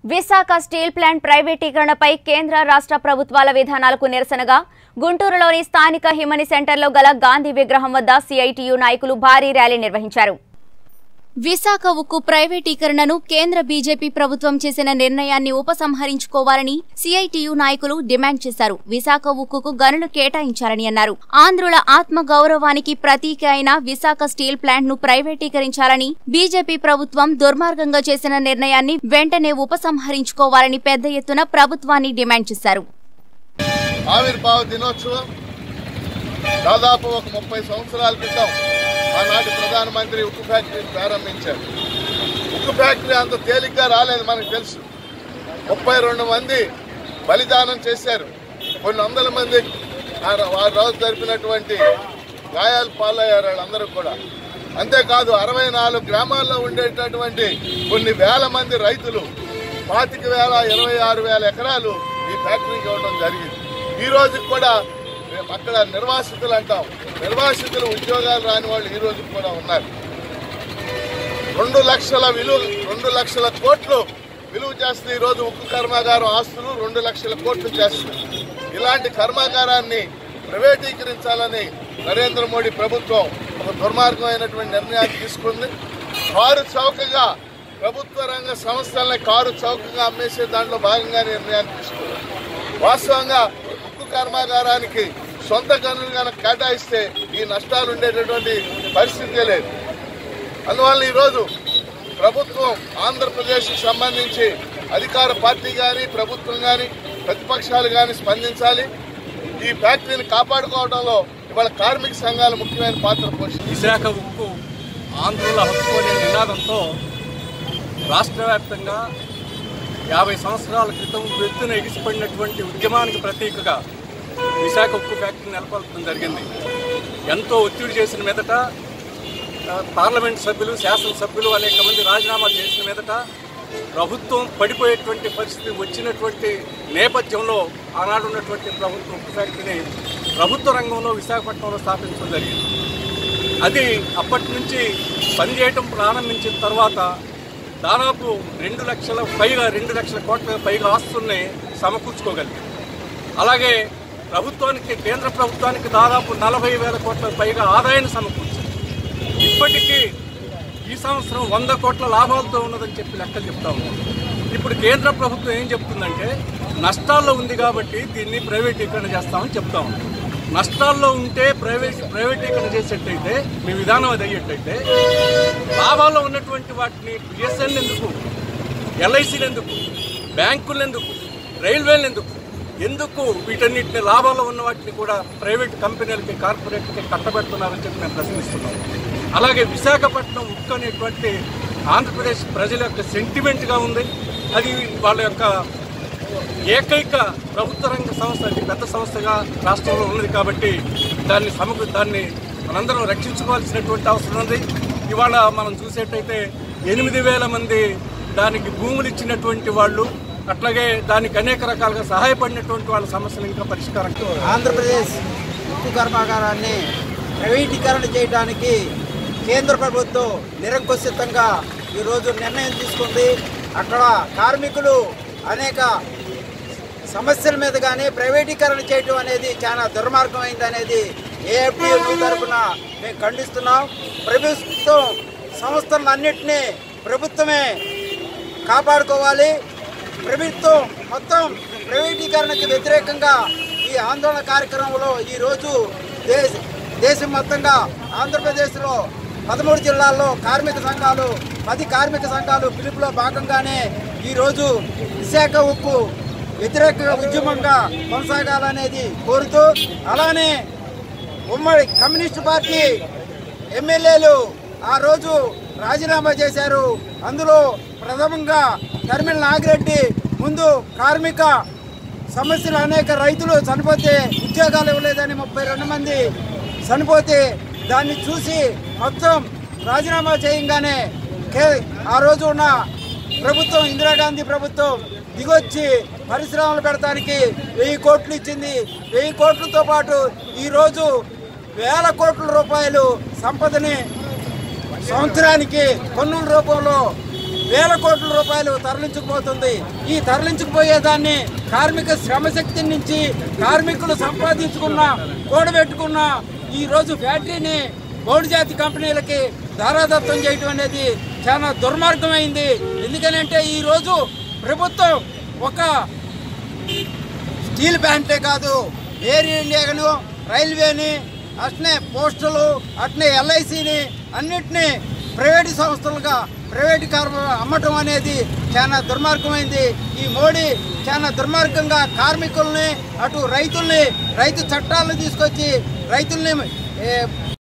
Visakha steel plant ప్రైవేటీకరణపై కేంద్ర రాష్ట్ర ప్రభుత్వాల విధానాలకు నిరసనగా గుంటూరులోని స్థానిక హిమని సెంటర్లో గల గాంధీ విగ్రహం వద్ద సిఐటియు నాయకులు భారీ ర్యాలీ నిర్వహించారు విశాఖ ఉక్కు ప్రైవేటీకరణను కేంద్ర బీజేపీ ప్రభుత్వం చేసిన నిర్ణయాన్ని ఉపసంహరించుకోవాలని సిఐటియు నాయకులు డిమాండ్ చేశారు విశాఖ ఉక్కుకు గనులు కేటాయించాలని అన్నారు ఆంధ్రుల ఆత్మ గౌరవానికి ప్రతీక అయిన విశాఖ స్టీల్ ప్లాంట్ ను ప్రైవేటీకరించాలని బీజేపీ ప్రభుత్వం దుర్మార్గంగా చేసిన నిర్ణయాన్ని వెంటనే ఉపసంహరించుకోవాలని పెద్ద ఎత్తున ప్రభుత్వాన్ని డిమాండ్ చేశారు ఆవిర్భావ దినోత్సవం దాదాపు ఒక ముప్పై సంవత్సరాల క్రితం ఆనాటి ప్రధానమంత్రి ఉక్కు ఫ్యాక్టరీని ప్రారంభించారు ఉక్కు ఫ్యాక్టరీ అంత తేలిగ్గా రాలేదు మనకు తెలుసు ముప్పై రెండు మంది బలిదానం చేశారు కొన్ని వందల మంది ఆ రో- ఆ రోజు జరిపినటువంటి గాయాలు పాలయ్యారు వాళ్ళందరూ కూడా అంతేకాదు అరవై నాలుగు గ్రామాల్లో ఉండేటటువంటి కొన్ని వేల మంది రైతులు పాతిక వేల ఇరవై ఆరు వేల ఎకరాలు ఈ ఫ్యాక్టరీకి ఇవ్వడం జరిగింది ఈ రోజు కూడా అక్కడ నిర్వాసితులు అంటాం నిర్వాసితులు ఉద్యోగాలు రాని వాళ్ళు ఈ రోజు కూడా ఉన్నారు రెండు లక్షల విలువ రెండు లక్షల కోట్లు విలువ చేస్తుంది ఈరోజు ఉక్కు కర్మాగారం ఆస్తులు రెండు లక్షల కోట్లు చేస్తుంది ఇలాంటి కర్మాగారాన్ని ప్రైవేటీకరించాలని నరేంద్ర మోడీ ప్రభుత్వం ఒక దుర్మార్గమైనటువంటి నిర్ణయాన్ని తీసుకుంది కారు చౌకగా ప్రభుత్వ రంగ సంస్థలని కారు చౌకగా అమ్మేసే దాంట్లో భాగంగా నిర్ణయాన్ని తీసుకుంది వాస్తవంగా ఉక్కు కర్మాగారానికి సొంత గనులు కనుక కేటాయిస్తే ఈ నష్టాలు ఉండేటటువంటి పరిస్థితి లేదు అందువల్ల ఈరోజు ప్రభుత్వం ఆంధ్రప్రదేశ్కి సంబంధించి అధికార పార్టీ కానీ ప్రభుత్వం కానీ ప్రతిపక్షాలు కానీ స్పందించాలి ఈ ఫ్యాక్టరీని కాపాడుకోవడంలో ఇవాళ కార్మిక సంఘాలు ముఖ్యమైన పాత్ర పోషిస్తాయి విశాఖ ఉక్కు ఆంధ్రుల హక్కు అనే నినాదంతో రాష్ట్ర వ్యాప్తంగా యాభై సంవత్సరాల క్రితం ఎత్తున ఎగిసిపడినటువంటి ఉద్యమానికి ప్రతీకగా విశాఖ ఉక్కు ఫ్యాక్టరీ నెలకొల్పడం జరిగింది ఎంతో ఒత్తిడి చేసిన మీదట ఆ, పార్లమెంట్ సభ్యులు శాసనసభ్యులు అనేక మంది రాజీనామా చేసిన మీదట ప్రభుత్వం పడిపోయేటువంటి పరిస్థితి వచ్చినటువంటి నేపథ్యంలో ఆనాడు ఉన్నటువంటి ప్రభుత్వ ఉక్కు ఫ్యాక్టరీని ప్రభుత్వ రంగంలో విశాఖపట్నంలో స్థాపించడం జరిగింది అది అప్పటి నుంచి పనిచేయటం ప్రారంభించిన తర్వాత దాదాపు రెండు లక్షల పైగా రెండు లక్షల కోట్ల పైగా ఆస్తుల్ని సమకూర్చుకోగలిగింది అలాగే ప్రభుత్వానికి కేంద్ర ప్రభుత్వానికి దాదాపు నలభై వేల కోట్ల పైగా ఆదాయాన్ని సమకూర్చింది ఇప్పటికీ ఈ సంవత్సరం వంద కోట్ల లాభాలతో ఉన్నదని చెప్పి లెక్కలు చెప్తా ఉన్నాం ఇప్పుడు కేంద్ర ప్రభుత్వం ఏం చెప్తుందంటే నష్టాల్లో ఉంది కాబట్టి దీన్ని ప్రైవేటీకరణ చేస్తామని చెప్తా ఉన్నాం నష్టాల్లో ఉంటే ప్రైవేట్ ప్రైవేటీకరణ చేసేటైతే మీ విధానం అది అయ్యేటైతే లాభాల్లో ఉన్నటువంటి వాటిని బిఎస్ఎన్ ఎందుకు ఎల్ఐసీలు ఎందుకు బ్యాంకులు ఎందుకు రైల్వేలు ఎందుకు ఎందుకు వీటన్నిటిని లాభాల్లో ఉన్న వాటిని కూడా ప్రైవేట్ కంపెనీలకి కార్పొరేట్లకి కట్టబెడుతున్నారని చెప్పి మేము ప్రశ్నిస్తున్నాం అలాగే విశాఖపట్నం ఉక్కు అనేటువంటి ఆంధ్రప్రదేశ్ ప్రజల యొక్క సెంటిమెంట్గా ఉంది అది వాళ్ళ యొక్క ఏకైక ప్రభుత్వ రంగ సంస్థ అతి పెద్ద సంస్థగా రాష్ట్రంలో ఉన్నది కాబట్టి దాన్ని సమగ్ర దాన్ని మనందరం రక్షించుకోవాల్సినటువంటి అవసరం ఉంది ఇవాళ మనం చూసేటైతే ఎనిమిది వేల మంది దానికి భూములు ఇచ్చినటువంటి వాళ్ళు అట్లాగే దానికి అనేక రకాలుగా సహాయపడినటువంటి వాళ్ళ సమస్యలు ఇంకా పరిష్కారం ఆంధ్రప్రదేశ్ ఉక్కు కర్మాగారాన్ని ప్రైవేటీకరణ చేయడానికి కేంద్ర ప్రభుత్వం నిరంకుశితంగా ఈరోజు నిర్ణయం తీసుకుంది అక్కడ కార్మికులు అనేక సమస్యల మీద కానీ ప్రైవేటీకరణ చేయటం అనేది చాలా దుర్మార్గమైంది అనేది ఏఎఫ్డిఎల్ తరఫున మేము ఖండిస్తున్నాం ప్రభుత్వం సంస్థలన్నింటినీ ప్రభుత్వమే కాపాడుకోవాలి ప్రభుత్వం మొత్తం ప్రైవేటీకరణకి వ్యతిరేకంగా ఈ ఆందోళన కార్యక్రమంలో ఈరోజు దేశ దేశం మొత్తంగా ఆంధ్రప్రదేశ్లో పదమూడు జిల్లాల్లో కార్మిక సంఘాలు పది కార్మిక సంఘాలు పిలుపులో భాగంగానే ఈరోజు విశాఖ ఉక్కు వ్యతిరేక ఉద్యమంగా కొనసాగాలనేది కోరుతూ అలానే ఉమ్మడి కమ్యూనిస్ట్ పార్టీ ఎమ్మెల్యేలు ఆ రోజు రాజీనామా చేశారు అందులో ప్రథమంగా కర్మిల నాగిరెడ్డి ముందు కార్మిక సమస్యలు అనేక రైతులు చనిపోతే ఉద్యోగాలు ఇవ్వలేదని ముప్పై రెండు మంది చనిపోతే దాన్ని చూసి మొత్తం రాజీనామా చేయంగానే కే ఆ రోజు ఉన్న ప్రభుత్వం ఇందిరాగాంధీ ప్రభుత్వం దిగొచ్చి పరిశ్రమలు పెడతానికి వెయ్యి కోట్లు ఇచ్చింది వెయ్యి కోట్లతో పాటు ఈరోజు వేల కోట్ల రూపాయలు సంపదని సంవత్సరానికి పన్నుల రూపంలో వేల కోట్ల రూపాయలు తరలించుకుపోతుంది ఈ తరలించుకుపోయేదాన్ని కార్మిక శ్రమశక్తి నుంచి కార్మికులు సంపాదించుకున్న కూడబెట్టుకున్న ఈ రోజు ఫ్యాక్టరీని బౌడు జాతి కంపెనీలకి దారాదత్తం చేయడం అనేది చాలా దుర్మార్గమైంది ఎందుకనంటే ఈ రోజు ప్రభుత్వం ఒక స్టీల్ ప్లాంటే కాదు ఎయిర్ ఇండియాను రైల్వేని అట్నే పోస్టులు అట్నే ఎల్ఐసిని అన్నిటినీ ప్రైవేట్ సంస్థలుగా ప్రైవేట్ కార్ అమ్మటం అనేది చాలా దుర్మార్గమైంది ఈ మోడీ చాలా దుర్మార్గంగా కార్మికుల్ని అటు రైతుల్ని రైతు చట్టాలను తీసుకొచ్చి రైతుల్ని ఏ,